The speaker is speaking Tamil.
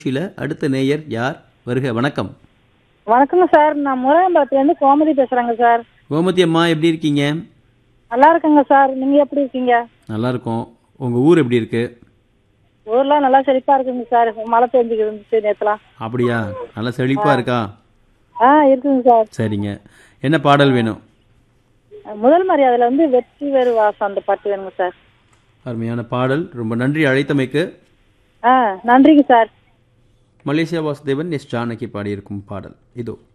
நிகழ்ச்சியில் அடுத்த நேயர் யார் வருக வணக்கம் வணக்கங்க சார் நான் முருகம்பலத்துலேருந்து கோமதி பேசுகிறேங்க சார் கோமதி அம்மா எப்படி இருக்கீங்க நல்லா இருக்கேங்க சார் நீங்கள் எப்படி இருக்கீங்க நல்லா இருக்கோம் உங்கள் ஊர் எப்படி இருக்கு ஊர்லாம் நல்லா செழிப்பாக இருக்குங்க சார் மழை பெஞ்சுக்கிட்டு இருந்துச்சு நேற்றுலாம் அப்படியா நல்லா செழிப்பாக இருக்கா ஆ இருக்குங்க சார் சரிங்க என்ன பாடல் வேணும் முதல் மரியாதையில் வந்து வெற்றி வேறு வாசம் அந்த பாட்டு வேணுங்க சார் அருமையான பாடல் ரொம்ப நன்றி அழைத்தமைக்கு ஆ நன்றிங்க sir Malaysia Vasudevan S Janaki பாடியிருக்கும் பாடல் இதோ